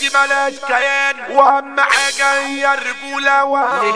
دي ملاش كيان واهم حاجة هي الرجولة واهم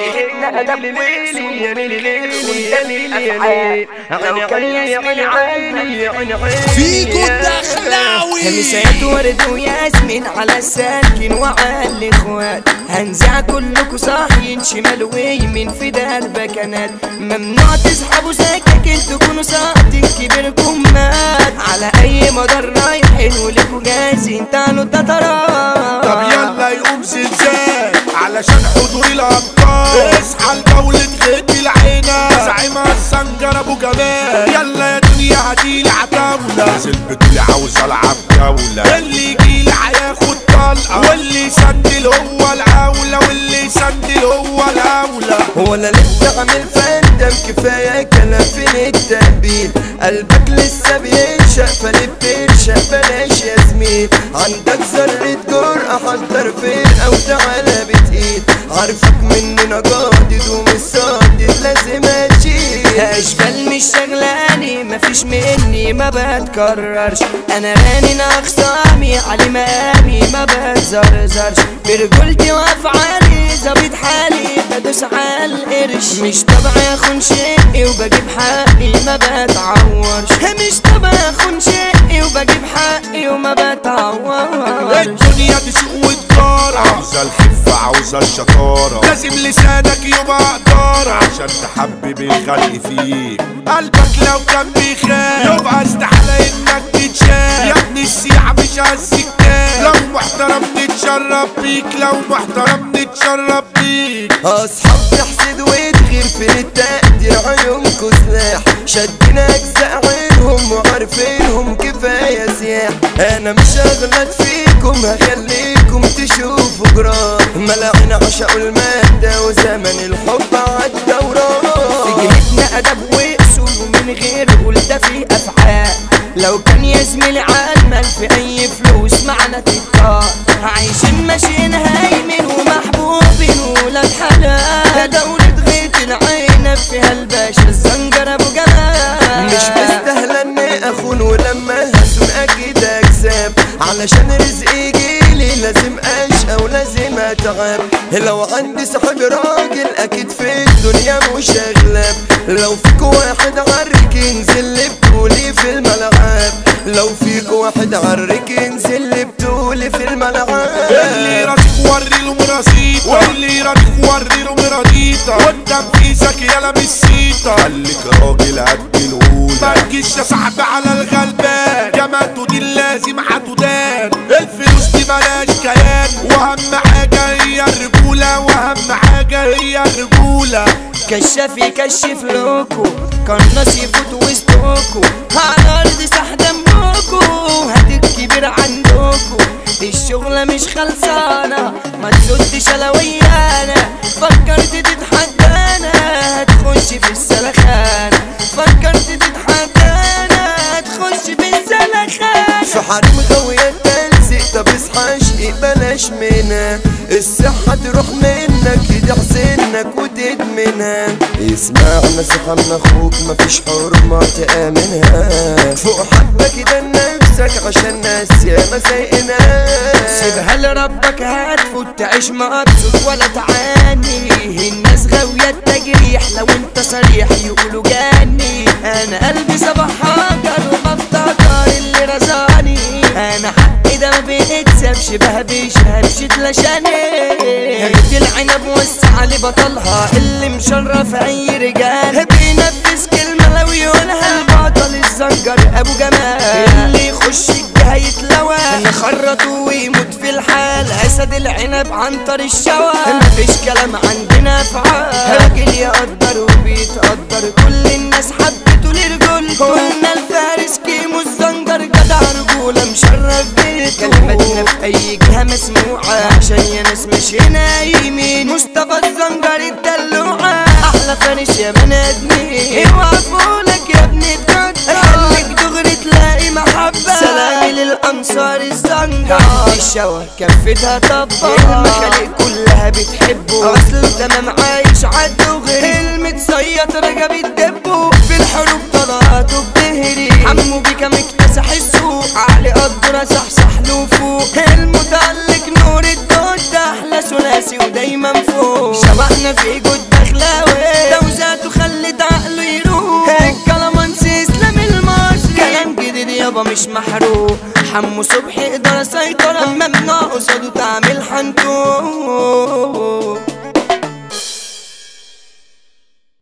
فيكو الدخلاوي مسات ورد وياسمين على الساكن وعلى الاخوات هنزع كلكوا صاحيين شمال ويمين في درب كنات ممنوع تسحبوا سكك تكونوا ساقطين كبيركم مات على اي مدار رايحين ولكوا جاهزين تعالوا التترات طب يلا يقوم زلزال علشان حضور الابطال اصحى لدولة خيط العينة زعيمها السنجر ابو جمال يلا يا دنيا هديلي عتاولة نازل بطولي عاوز العب جولة اللي يجيلي هياخد طلقة واللي يسندل هو العولة واللي يسندل هو الأولى ولا لسه عامل فندم كفاية كلام فين التهبيل قلبك لسه بينشأ فليه بتنشأ بلاش يا زميل عندك ذرة جرأة حضر فين أو تعالى بتقيل عارفك مننا جادد ومش صادد لازم أشيل أشبال مش شغلاني مفيش مني ما بتكررش أنا رانن أخصامي علي مقامي ما بتزرزرش برجولتي وأفعالي ظابط حالي بدوس على القرش مش طبعي اخون شقي وبجيب حقي ما بتعورش مش طبعي اخون شقي وبجيب حقي وما بتعورش الدنيا تسوق وتجارة عاوزة الخفة عاوزة الشطارة لازم لسانك يبقى قدارة عشان تحبب الخلق فيك قلبك لو كان بيخاف يبقى استحالة انك تتشاف يا ابني السيعة مش هالسكتان لو محترم نتشرب بيك لو محترم نتشرب بيك اصحاب تحسد وتغير في التقدير عيونكوا سلاح شدنا اجزاء عينهم وعارفينهم كفايه سياح انا مش هغلط فيكم هخليكم تشوفوا جراح ملاعين عشقوا المادة وزمن الحب عدى وراه في جيبنا ادب واصول ومن غير قول ده في افعال لو كان يا زميلي عالمال في اي فلوس معنا تتطار عايشين ماشيين هايمين ومحبوبين ولاد حلال دولة غيت العين فيها الباشا الزنجر ابو جمال مش مستاهلة اني اخون ولما هسون اكيد اكسب علشان رزقي يجيلي لازم اشقى ولازم اتعب لو عندي صاحب راجل اكيد في الدنيا مش اغلب لو فيك واحد عرك ينزل لي بطولي في الملعب لو فيك واحد عرك ينزل لي بطولي في الملعب اللي يراضيك وري له مراسيطة واللي يراضيك وري له مراديطة قدام كيسك يالا مش سيطة خليك راجل قد الأولى ما تجيش يا صاحبي على الغلبان جماعته دي لازم هتدان الفلوس دي ملاش كيان واهم حاجة هي الرجولة واهم حاجة هي الرجولة كشاف يكشف لوكو قناص يفوت وسطوكو على ارض ساح دمكو هات الكبير عندكو الشغلة مش خلصانة ما تسدش انا ويانا فكرت تتحدانا هتخش في السلخانة فكرت تتحدانا هتخش في السلخانة في حريم غاوية التلزيق طب اصحى اشقي بلاش منها الصحة تروح منك يضيع سنك وتدمنها اسمع نصيحة من اخوك مفيش حرمة تآمنها فوق حبة كده نفسك عشان ناس ياما سايقنا سيبها لربك هتفوت تعيش مبسوط ولا تعاني الناس غاوية التجريح لو انت صريح يقولوا جاني انا قلبي صباح حجر وبفتكر اللي رزاني انا حقي ده ما بيتسابش بهبش همشي تلاشاني هبت العنب وسع لي بطلها اللي مشرف اي رجال بينفذ كلمة لو يقولها البطل الزنجر ابو جمال اللي يخش الجهة يتلوى نخرط ويموت في الحال اسد العنب عنتر الشوى مفيش كلام عندنا افعال راجل يقدر وبيتقدر كل الناس حبته لرجولته قلنا الفارس كيمو الزنجر جدع رجولة مشرف بيته كلماتنا في اي جهة مسموعة عشان يا ناس مشينا يمين مصطفى الزنجر الدلوعة احلى فارس يا بني ادمين اوعفولك يا ابني الدنيا خليك دغري تلاقي محبة سلامي للانصار الزنجر الشوى كفتها طبة المخالق كلها بتحبه اصله تمام عايش عالدغري المتصيط رجب الدبو في الحروب طلعاته بتهري عمو بيكا مكتسح السوق علي قدر صحصح له فوق المتألق نور احنا في جود دخلاوي توزاته خلت عقله يروح الكلامانس اسلام المصري كلام جديد يابا مش محروق حمو صبحي إدارة سيطرة ممنوع قصاده تعمل حنتوه